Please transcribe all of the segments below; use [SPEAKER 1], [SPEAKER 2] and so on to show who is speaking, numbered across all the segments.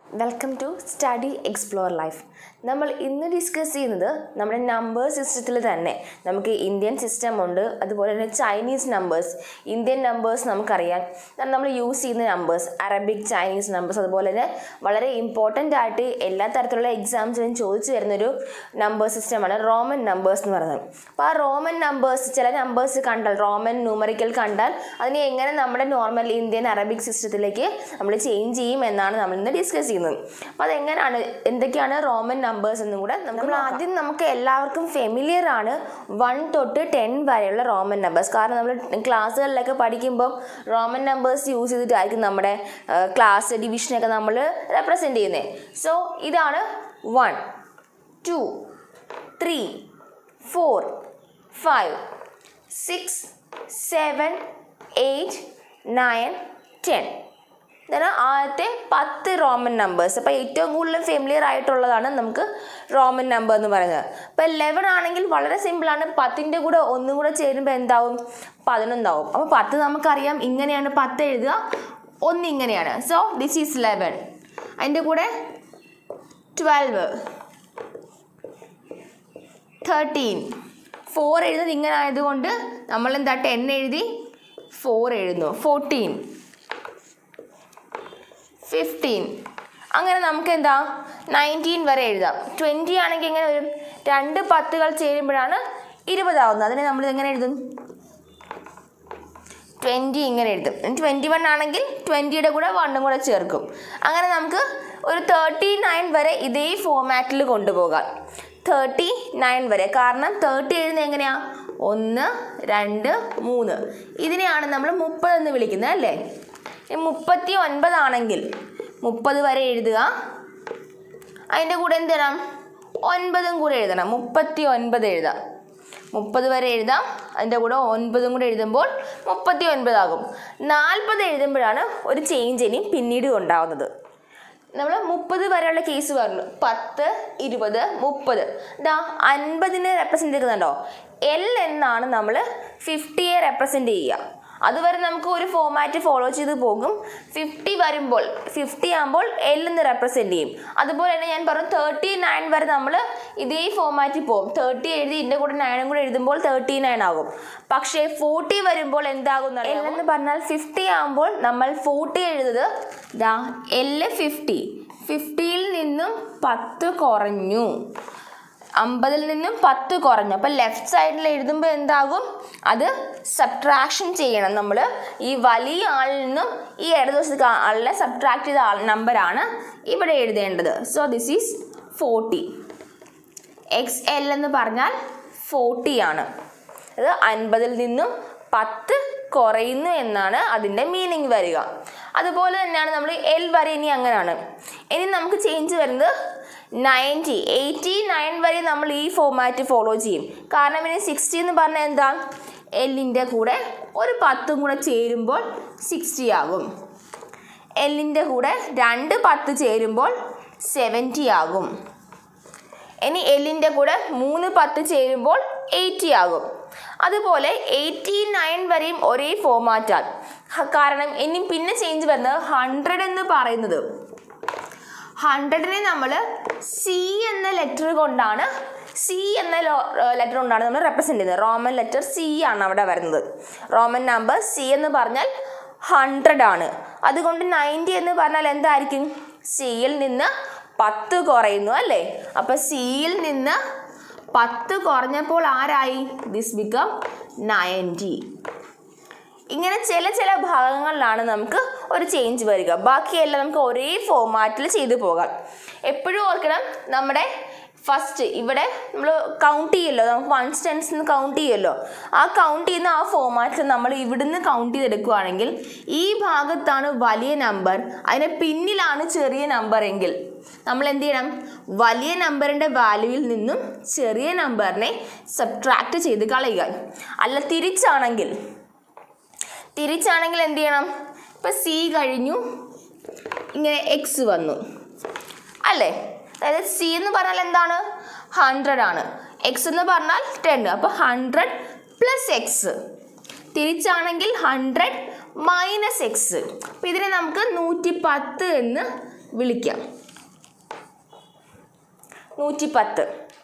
[SPEAKER 1] welcome to study explore life നമ്മൾ ഇന്ന് discuss ചെയ്യുന്നത് നമ്മുടെ നമ്പർ സിസ്റ്റത്തിൽ തന്നെ നമുക്ക് ഇന്ത്യൻ സിസ്റ്റം ഉണ്ട് അതുപോലെ തന്നെ ചൈനീസ് നമ്പേഴ്സ് ഇന്ത്യൻ നമ്പേഴ്സ് നമുക്കറിയാം കാരണം നമ്മൾ യൂസ് ചെയ്യുന്ന നമ്പേഴ്സ് അറബിക് ചൈനീസ് നമ്പേഴ്സ് അതുപോലെ തന്നെ വളരെ ഇമ്പോർട്ടൻ്റ് ആയിട്ട് എല്ലാ തരത്തിലുള്ള എക്സാംസിനും ചോദിച്ചു വരുന്നൊരു നമ്പർ സിസ്റ്റമാണ് റോമൻ നമ്പേഴ്സ് എന്ന് പറയുന്നത് അപ്പോൾ ആ റോമൻ നമ്പേഴ്സ് ചില നമ്പേഴ്സ് കണ്ടാൽ റോമൻ ന്യൂമറിക്കൽ കണ്ടാൽ അതിനെ എങ്ങനെ നമ്മുടെ നോർമൽ ഇന്ത്യൻ അറബിക് സിസ്റ്റത്തിലേക്ക് നമ്മൾ ചേഞ്ച് ചെയ്യും എന്നാണ് നമ്മൾ ഇന്ന് ഡിസ്കസ് ചെയ്യുന്നത് അപ്പോൾ അതെങ്ങനെയാണ് എന്തൊക്കെയാണ് റോമൻ നമ്പേഴ്സ് എന്നും കൂടെ നമ്മൾ ആദ്യം നമുക്ക് എല്ലാവർക്കും ഫെമിലിയർ ആണ് വൺ തൊട്ട് ടെൻ വരെയുള്ള റോമൻ നമ്പേഴ്സ് കാരണം നമ്മൾ ക്ലാസ്സുകളിലൊക്കെ പഠിക്കുമ്പോൾ റോമൻ നമ്പേഴ്സ് യൂസ് ചെയ്തിട്ടായിരിക്കും നമ്മുടെ ക്ലാസ് ഡിവിഷനൊക്കെ നമ്മൾ റെപ്രസെൻറ്റ് ചെയ്യുന്നത് സോ ഇതാണ് one two three four five six seven eight nine ten ഇതാണ് ആദ്യത്തെ പത്ത് റോമൻ നമ്പേഴ്സ് അപ്പോൾ ഏറ്റവും കൂടുതൽ ഫെമിലിയർ ആയിട്ടുള്ളതാണ് നമുക്ക് റോമൻ നമ്പർ എന്ന് പറയുന്നത് അപ്പോൾ ലെവൻ ആണെങ്കിൽ വളരെ സിമ്പിളാണ് പത്തിൻ്റെ കൂടെ ഒന്നും കൂടെ ചേരുമ്പോൾ എന്താവും പതിനൊന്നാവും അപ്പോൾ പത്ത് നമുക്കറിയാം ഇങ്ങനെയാണ് പത്ത് എഴുതുക ഒന്ന് ഇങ്ങനെയാണ് സോ ദിസ് ഈസ് ലെവൻ അതിൻ്റെ കൂടെ ട്വൽവ് തേർട്ടീൻ ഫോർ എഴുതുന്നത് ഇങ്ങനെ ആയതുകൊണ്ട് നമ്മൾ എന്താ ടെൻ എഴുതി ഫോർ എഴുതുന്നു ഫോർട്ടീൻ ഫിഫ്റ്റീൻ അങ്ങനെ നമുക്ക് എന്താ നയൻറ്റീൻ വരെ എഴുതാം ട്വൻറ്റി ആണെങ്കിൽ എങ്ങനെ വരും രണ്ട് പത്തുകൾ ചേരുമ്പോഴാണ് ഇരുപതാവുന്നത് അതിനെ നമ്മൾ എങ്ങനെ എഴുതും ട്വൻറ്റി ഇങ്ങനെ എഴുതും ട്വൻറ്റി വൺ ആണെങ്കിൽ ട്വൻറ്റിയുടെ കൂടെ വണ്ണും കൂടെ ചേർക്കും അങ്ങനെ നമുക്ക് ഒരു തേർട്ടി നയൻ വരെ ഇതേ ഫോമാറ്റിൽ കൊണ്ടുപോകാം തേർട്ടി നയൻ വരെ കാരണം തേർട്ടി എഴുതുന്നത് എങ്ങനെയാ ഒന്ന് രണ്ട് മൂന്ന് ഇതിനെയാണ് നമ്മൾ മുപ്പത് എന്ന് വിളിക്കുന്നത് അല്ലേ മുപ്പത്തി ഒൻപതാണെങ്കിൽ മുപ്പത് വരെ എഴുതുക അതിൻ്റെ കൂടെ എന്ത് ചെയ്യണം ഒൻപതും കൂടെ എഴുതണം മുപ്പത്തി ഒൻപത് എഴുതാം മുപ്പത് വരെ എഴുതാം അതിൻ്റെ കൂടെ ഒൻപതും കൂടെ എഴുതുമ്പോൾ മുപ്പത്തി ഒൻപതാകും നാൽപ്പത് എഴുതുമ്പോഴാണ് ഒരു ചേഞ്ച് ഇനി പിന്നീട് ഉണ്ടാവുന്നത് നമ്മൾ മുപ്പത് വരെയുള്ള കേസ് പറഞ്ഞു പത്ത് ഇരുപത് മുപ്പത് ഇതാ അൻപതിനെ റെപ്രസെൻ്റ് ചെയ്യുന്നുണ്ടോ എൽ എന്നാണ് നമ്മൾ ഫിഫ്റ്റിയെ റെപ്രസെൻ്റ് ചെയ്യുക അതുവരെ നമുക്ക് ഒരു ഫോമാറ്റ് ഫോളോ ചെയ്ത് പോകും ഫിഫ്റ്റി വരുമ്പോൾ ഫിഫ്റ്റി ആകുമ്പോൾ എൽ എന്ന് റെപ്രസെൻറ്റ് ചെയ്യും അതുപോലെ തന്നെ ഞാൻ പറഞ്ഞു തേർട്ടി നയൻ വരെ നമ്മൾ ഇതേ ഫോമാറ്റിൽ പോകും തേർട്ടി എഴുതി ഇതിൻ്റെ കൂടെ നയനും കൂടെ എഴുതുമ്പോൾ തേർട്ടി നയൻ ആകും പക്ഷേ ഫോർട്ടി വരുമ്പോൾ എന്താകും എൽ എന്ന് പറഞ്ഞാൽ ഫിഫ്റ്റി ആകുമ്പോൾ നമ്മൾ ഫോർട്ടി എഴുതുന്നത് ദാ എൽ ഫിഫ്റ്റി ഫിഫ്റ്റിയിൽ നിന്നും പത്ത് കുറഞ്ഞു അമ്പതിൽ നിന്നും പത്ത് കുറഞ്ഞു അപ്പം ലെഫ്റ്റ് സൈഡിൽ എഴുതുമ്പോൾ എന്താകും അത് സബ്ട്രാക്ഷൻ ചെയ്യണം നമ്മൾ ഈ വലിയ ആളിൽ നിന്നും ഈ ഇടതുവശത്ത് ആളിനെ സബ്ട്രാക്ട് ചെയ്ത ആൾ നമ്പറാണ് ഇവിടെ എഴുതേണ്ടത് so this is forty X L എന്ന് പറഞ്ഞാൽ ഫോർട്ടി ആണ് അത് അൻപതിൽ നിന്നും പത്ത് കുറയുന്നു എന്നാണ് അതിൻ്റെ മീനിങ് വരിക അതുപോലെ തന്നെയാണ് നമ്മൾ എൽ വരെ ഇനി അങ്ങനെയാണ് ഇനി നമുക്ക് ചേഞ്ച് വരുന്നത് നയൻറ്റി എയ്റ്റി നയൻ വരെ നമ്മൾ ഈ ഫോമാറ്റ് ഫോളോ ചെയ്യും കാരണം ഇനി സിക്സ്റ്റി എന്ന് പറഞ്ഞാൽ എന്താ എല്ലിൻ്റെ കൂടെ ഒരു പത്തും കൂടെ ചേരുമ്പോൾ സിക്സ്റ്റി ആകും എല്ലിൻ്റെ കൂടെ രണ്ട് പത്ത് ചേരുമ്പോൾ സെവൻറ്റി ആകും ഇനി എല്ലിൻ്റെ കൂടെ മൂന്ന് പത്ത് ചേരുമ്പോൾ എയ്റ്റി ആകും അതുപോലെ എയ്റ്റി നയൻ വരെയും ഒരേ ഫോമാറ്റാണ് കാരണം ഇനി പിന്നെ ചേഞ്ച് വരുന്നത് ഹൺഡ്രഡ് എന്ന് പറയുന്നത് ഹൺഡ്രഡിനെ നമ്മൾ സി എന്ന ലെറ്റർ കൊണ്ടാണ് സി എന്ന ലെറ്റർ കൊണ്ടാണ് നമ്മൾ റെപ്രസെൻ്റ് ചെയ്യുന്നത് റോമൻ ലെറ്റർ സി ആണ് അവിടെ വരുന്നത് റോമൻ നമ്പർ സി എന്ന് പറഞ്ഞാൽ ഹൺഡ്രഡ് ആണ് അതുകൊണ്ട് നയൻറ്റി എന്ന് പറഞ്ഞാൽ എന്തായിരിക്കും സിയിൽ നിന്ന് പത്ത് കുറയുന്നു അല്ലേ അപ്പം സിയിൽ നിന്ന് പത്ത് കുറഞ്ഞപ്പോൾ ആരായി ദിസ് ബിക്കം നയൻറ്റി ഇങ്ങനെ ചില ചില ഭാഗങ്ങളിലാണ് നമുക്ക് ഒരു ചേഞ്ച് വരിക ബാക്കിയെല്ലാം നമുക്ക് ഒരേ ഫോമാറ്റിൽ ചെയ്തു പോകാം എപ്പോഴും ഓർക്കണം നമ്മുടെ ഫസ്റ്റ് ഇവിടെ നമ്മൾ കൗണ്ട് ചെയ്യുമല്ലോ നമുക്ക് വൺ ടെൻസ് നിന്ന് കൗണ്ട് ചെയ്യുമല്ലോ ആ കൗണ്ട് ചെയ്യുന്ന ആ ഫോമാറ്റിൽ നമ്മൾ ഇവിടുന്ന് കൗണ്ട് ചെയ്തെടുക്കുകയാണെങ്കിൽ ഈ ഭാഗത്താണ് വലിയ നമ്പർ അതിന് പിന്നിലാണ് ചെറിയ നമ്പർ എങ്കിൽ നമ്മൾ എന്ത് ചെയ്യണം വലിയ നമ്പറിൻ്റെ വാല്യൂവിൽ നിന്നും ചെറിയ നമ്പറിനെ സബ്ട്രാക്ട് ചെയ്ത് കളയുക അല്ല തിരിച്ചാണെങ്കിൽ തിരിച്ചാണെങ്കിൽ എന്ത് ചെയ്യണം ഇപ്പം സി കഴിഞ്ഞു ഇങ്ങനെ എക്സ് വന്നു അല്ലേ അതായത് സി എന്ന് പറഞ്ഞാൽ എന്താണ് ഹൺഡ്രഡ് ആണ് എക്സ് എന്ന് പറഞ്ഞാൽ ടെൻ അപ്പോൾ ഹൺഡ്രഡ് പ്ലസ് എക്സ് തിരിച്ചാണെങ്കിൽ ഹൺഡ്രഡ് മൈനസ് എക്സ് അപ്പം ഇതിനെ നമുക്ക് നൂറ്റി പത്ത് എന്ന് വിളിക്കാം നൂറ്റി പത്ത്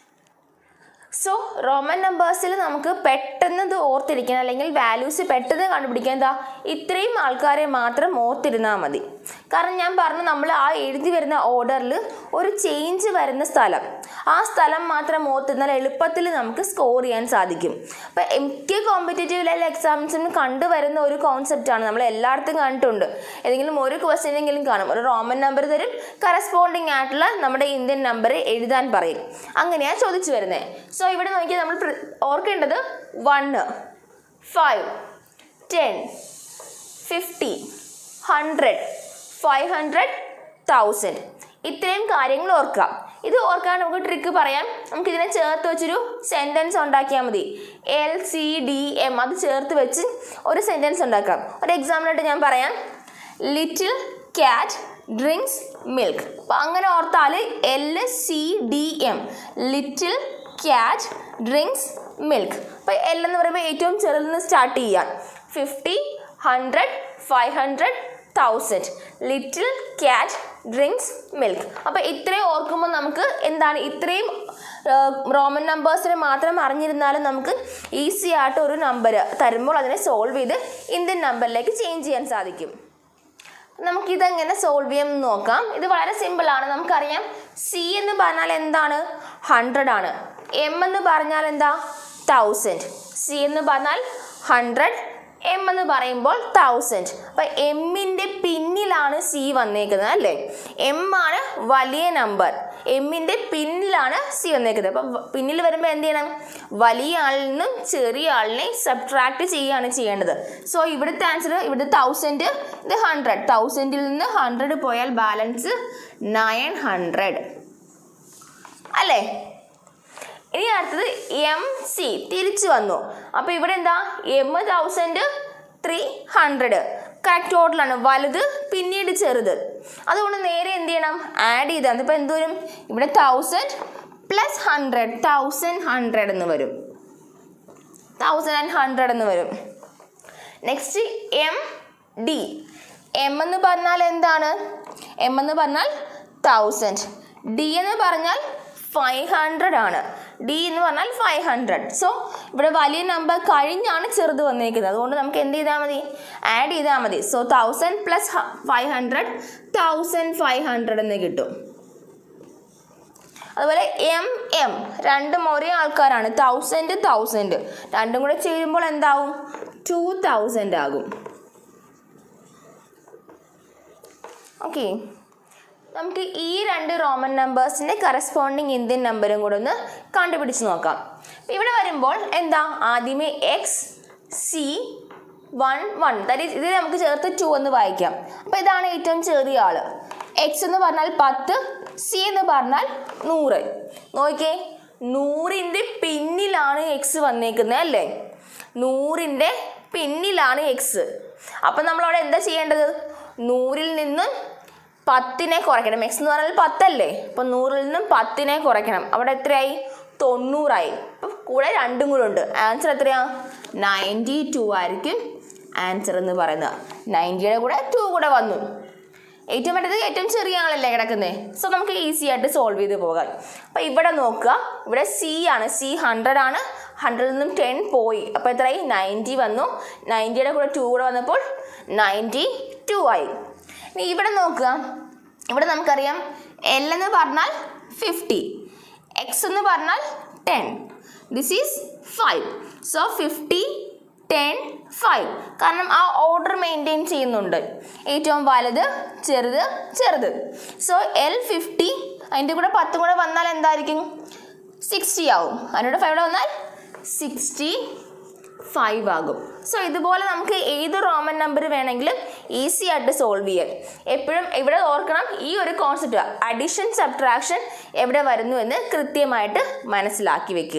[SPEAKER 1] സോ റോമൻ നമ്പേഴ്സിൽ നമുക്ക് പെട്ടെന്ന് ഇത് ഓർത്തിരിക്കണം അല്ലെങ്കിൽ വാല്യൂസ് പെട്ടെന്ന് കണ്ടുപിടിക്കാൻ എന്താ ഇത്രയും ആൾക്കാരെ മാത്രം ഓർത്തിരുന്നാൽ മതി കാരണം ഞാൻ പറഞ്ഞു നമ്മൾ ആ എഴുതി വരുന്ന ഓർഡറിൽ ഒരു ചേഞ്ച് വരുന്ന സ്ഥലം ആ സ്ഥലം മാത്രം ഓർത്തിരുന്നാൽ എളുപ്പത്തിൽ നമുക്ക് സ്കോർ ചെയ്യാൻ സാധിക്കും അപ്പം എം കെ കോമ്പറ്റേറ്റീവ് ലെവൽ എക്സാംസിന് കണ്ടുവരുന്ന ഒരു കോൺസെപ്റ്റാണ് നമ്മൾ എല്ലായിടത്തും കണ്ടിട്ടുണ്ട് ഏതെങ്കിലും ഒരു ക്വസ്റ്റ്യനെങ്കിലും കാണും ഒരു റോമൻ നമ്പർ തരും കറസ്പോണ്ടിങ് ആയിട്ടുള്ള നമ്മുടെ ഇന്ത്യൻ നമ്പർ എഴുതാൻ പറയും അങ്ങനെയാണ് ചോദിച്ചു വരുന്നത് സോ ഇവിടെ നോക്കിയാൽ നമ്മൾ പ്ര- ഓർക്കേണ്ടത് one five ten fifty hundred five hundred thousand ഇത്രയും കാര്യങ്ങൾ ഓർക്കാം ഇത് ഓർക്കാൻ നമുക്ക് ട്രിക്ക് പറയാം നമുക്ക് ഇതിനെ ചേർത്ത് വെച്ചൊരു സെൻറ്റൻസ് ഉണ്ടാക്കിയാൽ മതി എൽ സി ഡി എം അത് ചേർത്ത് വെച്ച് ഒരു സെൻറ്റൻസ് ഉണ്ടാക്കാം ഒരു എക്സാമ്പിളായിട്ട് ഞാൻ പറയാം ലിറ്റിൽ ക്യാറ്റ് ഡ്രിങ്ക്സ് മിൽക്ക് അപ്പം അങ്ങനെ ഓർത്താൽ L C D M little cat drinks milk അപ്പോൾ എൽ എന്ന് പറയുമ്പോൾ ഏറ്റവും ചെറുതിൽ നിന്ന് സ്റ്റാർട്ട് ചെയ്യാം fifty hundred five hundred thousand little cat drinks milk അപ്പോൾ ഇത്രയും ഓർക്കുമ്പോൾ നമുക്ക് എന്താണ് ഇത്രയും റോമൻ നമ്പേഴ്സിനെ മാത്രം അറിഞ്ഞിരുന്നാലും നമുക്ക് ഈസി ആയിട്ട് ഒരു നമ്പർ തരുമ്പോൾ അതിനെ സോൾവ് ചെയ്ത് ഇന്ത്യൻ നമ്പറിലേക്ക് ചേഞ്ച് ചെയ്യാൻ സാധിക്കും നമുക്കിതെങ്ങനെ സോൾവ് ചെയ്യാം എന്ന് നോക്കാം ഇത് വളരെ സിമ്പിളാണ് നമുക്കറിയാം സി എന്ന് പറഞ്ഞാൽ എന്താണ് ഹൺഡ്രഡ് ആണ് എം എന്ന് പറഞ്ഞാൽ എന്താ തൗസൻഡ് സി എന്ന് പറഞ്ഞാൽ ഹൺഡ്രഡ് എം എന്ന് പറയുമ്പോൾ തൗസൻഡ് അപ്പം എമ്മിൻ്റെ പിന്നിലാണ് സി വന്നേക്കുന്നത് അല്ലേ എം ആണ് വലിയ നമ്പർ എമ്മിൻ്റെ പിന്നിലാണ് സി വന്നേക്കുന്നത് അപ്പം വ- പിന്നിൽ വരുമ്പോൾ എന്ത് ചെയ്യണം വലിയ ആളിൽ നിന്നും ചെറിയ ആളിനെ സബ്ട്രാക്ട് ചെയ്യുകയാണ് ചെയ്യേണ്ടത് സോ ഇവിടുത്തെ ആൻസർ ഇവിടുത്തെ തൗസൻഡ് ഇത് ഹൺഡ്രഡ് തൗസൻഡിൽ നിന്ന് ഹൺഡ്രഡ് പോയാൽ ബാലൻസ് നയൻ ഹൺഡ്രഡ് അല്ലേ ഇനി അടുത്തത് എം സി തിരിച്ചു വന്നു അപ്പോൾ ഇവിടെ എന്താ M thousand three hundred correct ടോട്ടലാണ് വലുത് പിന്നീട് ചെറുത് അതുകൊണ്ട് നേരെ എന്ത് ചെയ്യണം ആഡ് ചെയ്താൽ ഇപ്പോൾ എന്ത് വരും ഇവിടെ thousand plus hundred thousand hundred എന്ന് വരും തൗസൻഡ് ആൻഡ് ഹൺഡ്രഡ് എന്ന് വരും നെക്സ്റ്റ് എം ഡി എം എന്ന് പറഞ്ഞാൽ എന്താണ് എം എന്ന് പറഞ്ഞാൽ തൗസൻഡ് ഡി എന്ന് പറഞ്ഞാൽ ഫൈവ് ഹൺഡ്രഡ് ആണ് ഡി എന്ന് പറഞ്ഞാൽ ഫൈവ് ഹൺഡ്രഡ് സോ ഇവിടെ വലിയ നമ്പർ കഴിഞ്ഞാണ് ചെറുത് വന്നിരിക്കുന്നത് അതുകൊണ്ട് നമുക്ക് എന്ത് ചെയ്താൽ മതി ആഡ് ചെയ്താൽ മതി so thousand plus five hundred thousand five hundred എന്ന് കിട്ടും അതുപോലെ എം എം രണ്ടും ഒരേ ആൾക്കാരാണ് തൗസൻഡ് തൗസൻഡ് രണ്ടും കൂടെ ചേരുമ്പോൾ എന്താവും ടു തൗസൻഡ് ആകും ഓക്കെ നമുക്ക് ഈ രണ്ട് റോമൻ നമ്പേഴ്സിൻ്റെ കറസ്പോണ്ടിങ് ഇന്ത്യൻ നമ്പറും കൂടെ ഒന്ന് കണ്ടുപിടിച്ച് നോക്കാം ഇപ്പം ഇവിടെ വരുമ്പോൾ എന്താ ആദ്യമേ X C one one that ഇത് നമുക്ക് ചേർത്ത് ടു എന്ന് വായിക്കാം അപ്പോൾ ഇതാണ് ഏറ്റവും ചെറിയ ആള് എക്സ് എന്ന് പറഞ്ഞാൽ പത്ത് സി എന്ന് പറഞ്ഞാൽ നൂറ് നോക്കിയേ നൂറിൻ്റെ പിന്നിലാണ് എക്സ് വന്നേക്കുന്നത് അല്ലേ നൂറിൻ്റെ പിന്നിലാണ് എക്സ് അപ്പം നമ്മളവിടെ എന്താ ചെയ്യേണ്ടത് നൂറിൽ നിന്നും പത്തിനെ കുറയ്ക്കണം എക്സ് എന്ന് പറഞ്ഞാൽ പത്തല്ലേ അപ്പം നൂറിൽ നിന്നും പത്തിനെ കുറയ്ക്കണം അവിടെ എത്രയായി തൊണ്ണൂറായി അപ്പം കൂടെ രണ്ടും കൂടെ ഉണ്ട് ആൻസർ എത്രയാ നയൻറ്റി ടു ആയിരിക്കും ആൻസർ എന്ന് പറയുന്നത് നയൻറ്റിയുടെ കൂടെ ടു കൂടെ വന്നു ഏറ്റവും വലുത് ഏറ്റവും ചെറിയ ആളല്ലേ കിടക്കുന്നത് സോ നമുക്ക് ഈസി ആയിട്ട് സോൾവ് ചെയ്ത് പോകാം അപ്പോൾ ഇവിടെ നോക്കുക ഇവിടെ സി ആണ് സി ഹൺഡ്രഡ് ആണ് ഹൺഡ്രഡിൽ നിന്നും ടെൻ പോയി അപ്പോൾ എത്രയായി നയൻറ്റി വന്നു നയൻറ്റിയുടെ കൂടെ ടു കൂടെ വന്നപ്പോൾ നയൻറ്റി ടു ആയി ഇനി ഇവിടെ നോക്കുക ഇവിടെ നമുക്കറിയാം എൽ എന്ന് പറഞ്ഞാൽ ഫിഫ്റ്റി എക്സ് എന്ന് പറഞ്ഞാൽ ten this is five so fifty ten five കാരണം ആ ഓർഡർ മെയിൻറ്റെയിൻ ചെയ്യുന്നുണ്ട് ഏറ്റവും വലുത് ചെറുത് ചെറുത് സോ എൽ ഫിഫ്റ്റി അതിൻ്റെ കൂടെ പത്തും കൂടെ വന്നാൽ എന്തായിരിക്കും സിക്സ്റ്റി ആവും അതിനോട് ഫൈവ് വന്നാൽ സിക്സ്റ്റി ഫൈവ് ആകും സോ ഇതുപോലെ നമുക്ക് ഏത് റോമൻ നമ്പർ വേണമെങ്കിലും ഈസി ആയിട്ട് സോൾവ് ചെയ്യാം എപ്പോഴും ഇവിടെ ഓർക്കണം ഈ ഒരു കോൺസെപ്റ്റ് അഡിഷൻ സബ്ട്രാക്ഷൻ എവിടെ വരുന്നു എന്ന് കൃത്യമായിട്ട് മനസ്സിലാക്കി വെക്കുക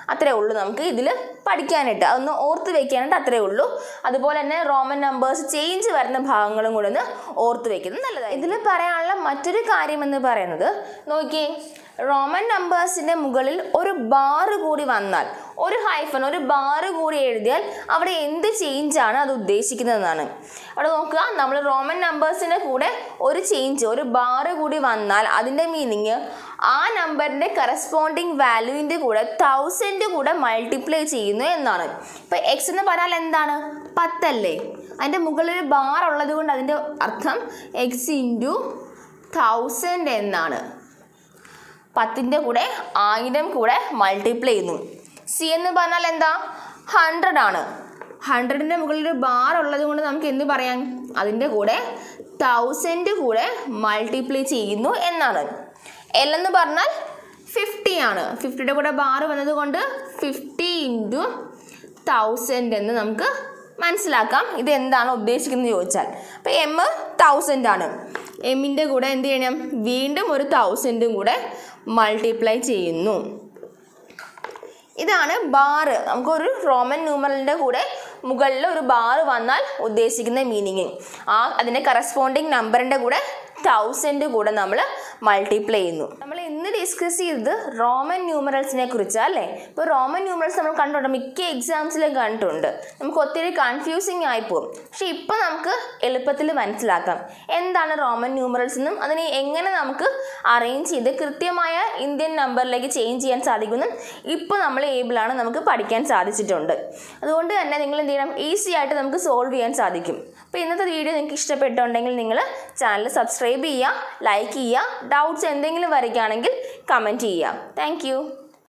[SPEAKER 1] അത്രേ ഉള്ളൂ നമുക്ക് ഇതിൽ പഠിക്കാനായിട്ട് അതൊന്ന് ഓർത്ത് വെക്കാനായിട്ട് അത്രേ ഉള്ളൂ അതുപോലെ തന്നെ റോമൻ നമ്പേഴ്സ് ചേഞ്ച് വരുന്ന ഭാഗങ്ങളും കൂടെ ഒന്ന് ഓർത്ത് വെക്കുന്നത് നല്ലതാണ് ഇതിൽ പറയാനുള്ള മറ്റൊരു കാര്യം എന്ന് പറയുന്നത് നോക്കിയേ റോമൻ നമ്പേഴ്സിൻ്റെ മുകളിൽ ഒരു ബാറ് കൂടി വന്നാൽ ഒരു ഹൈഫൺ ഒരു ബാറ് കൂടി എഴുതിയാൽ അവിടെ എന്ത് ചേഞ്ചാണ് അത് ഉദ്ദേശിക്കുന്നതെന്നാണ് അവിടെ നോക്കുക നമ്മൾ റോമൻ നമ്പേഴ്സിൻ്റെ കൂടെ ഒരു ചേഞ്ച് ഒരു ബാറ് കൂടി വന്നാൽ അതിൻ്റെ മീനിങ് ആ നമ്പറിൻ്റെ കറസ്പോണ്ടിങ് വാല്യൂവിൻ്റെ കൂടെ തൗസൻഡ് കൂടെ മൾട്ടിപ്ലൈ ചെയ്യുന്നു എന്നാണ് ഇപ്പോൾ എക്സ് എന്ന് പറഞ്ഞാൽ എന്താണ് പത്തല്ലേ അതിൻ്റെ മുകളിൽ ഒരു ബാർ ഉള്ളത് കൊണ്ട് അതിൻ്റെ അർത്ഥം എക്സ് ഇൻറ്റു തൗസൻഡ് എന്നാണ് പത്തിൻ്റെ കൂടെ ആയിരം കൂടെ മൾട്ടിപ്ലൈ ചെയ്യുന്നു സി എന്ന് പറഞ്ഞാൽ എന്താ ഹൺഡ്രഡ് ആണ് ഹൺഡ്രഡിൻ്റെ മുകളിൽ ഒരു ബാർ ഉള്ളത് കൊണ്ട് നമുക്ക് എന്ത് പറയാം അതിൻ്റെ കൂടെ തൗസൻഡ് കൂടെ മൾട്ടിപ്ലൈ ചെയ്യുന്നു എന്നാണ് എൽ എന്ന് പറഞ്ഞാൽ ഫിഫ്റ്റി ആണ് ഫിഫ്റ്റിയുടെ കൂടെ ബാർ വന്നതുകൊണ്ട് ഫിഫ്റ്റി ഇൻറ്റു തൗസൻഡ് എന്ന് നമുക്ക് മനസ്സിലാക്കാം ഇത് എന്താണ് ഉദ്ദേശിക്കുന്നത് ചോദിച്ചാൽ അപ്പോൾ എം തൗസൻഡ് ആണ് എമ്മിൻ്റെ കൂടെ എന്ത് ചെയ്യണം വീണ്ടും ഒരു തൗസൻഡും കൂടെ മൾട്ടിപ്ലൈ ചെയ്യുന്നു ഇതാണ് ബാറ് നമുക്കൊരു റോമൻ ന്യൂമറലിൻ്റെ കൂടെ മുകളിൽ ഒരു ബാറ് വന്നാൽ ഉദ്ദേശിക്കുന്ന മീനിങ് ആ അതിൻ്റെ കറസ്പോണ്ടിങ് നമ്പറിൻ്റെ കൂടെ തൗസൻഡ് കൂടെ നമ്മൾ മൾട്ടിപ്ലൈ ചെയ്യുന്നു നമ്മൾ ഇന്ന് ഡിസ്കസ് ചെയ്തത് റോമൻ ന്യൂമറൽസിനെ കുറിച്ചാണ് അല്ലേ ഇപ്പോൾ റോമൻ ന്യൂമറൽസ് നമ്മൾ കണ്ടിട്ടുണ്ട് മിക്ക എക്സാംസിലും കണ്ടിട്ടുണ്ട് നമുക്ക് ഒത്തിരി കൺഫ്യൂസിങ് ആയിപ്പോകും പക്ഷെ ഇപ്പോൾ നമുക്ക് എളുപ്പത്തിൽ മനസ്സിലാക്കാം എന്താണ് റോമൻ ന്യൂമറൽസ് എന്നും അതിനെ എങ്ങനെ നമുക്ക് അറേഞ്ച് ചെയ്ത് കൃത്യമായ ഇന്ത്യൻ നമ്പറിലേക്ക് ചേഞ്ച് ചെയ്യാൻ സാധിക്കുമെന്നും ഇപ്പോൾ നമ്മൾ ഏബിളാണ് നമുക്ക് പഠിക്കാൻ സാധിച്ചിട്ടുണ്ട് അതുകൊണ്ട് തന്നെ നിങ്ങൾ എന്ത് ചെയ്യണം ഈസി ആയിട്ട് നമുക്ക് സോൾവ് ചെയ്യാൻ സാധിക്കും അപ്പോൾ ഇന്നത്തെ വീഡിയോ നിങ്ങൾക്ക് ഇഷ്ടപ്പെട്ടുണ്ടെങ്കിൽ നിങ്ങൾ ചാനൽ സബ്സ്ക്രൈബ് ചെയ്യുക ലൈക്ക് ചെയ്യുക ഡൗട്ട്സ് എന്തെങ്കിലും വരികയാണെങ്കിൽ കമൻറ്റ് ചെയ്യുക താങ്ക്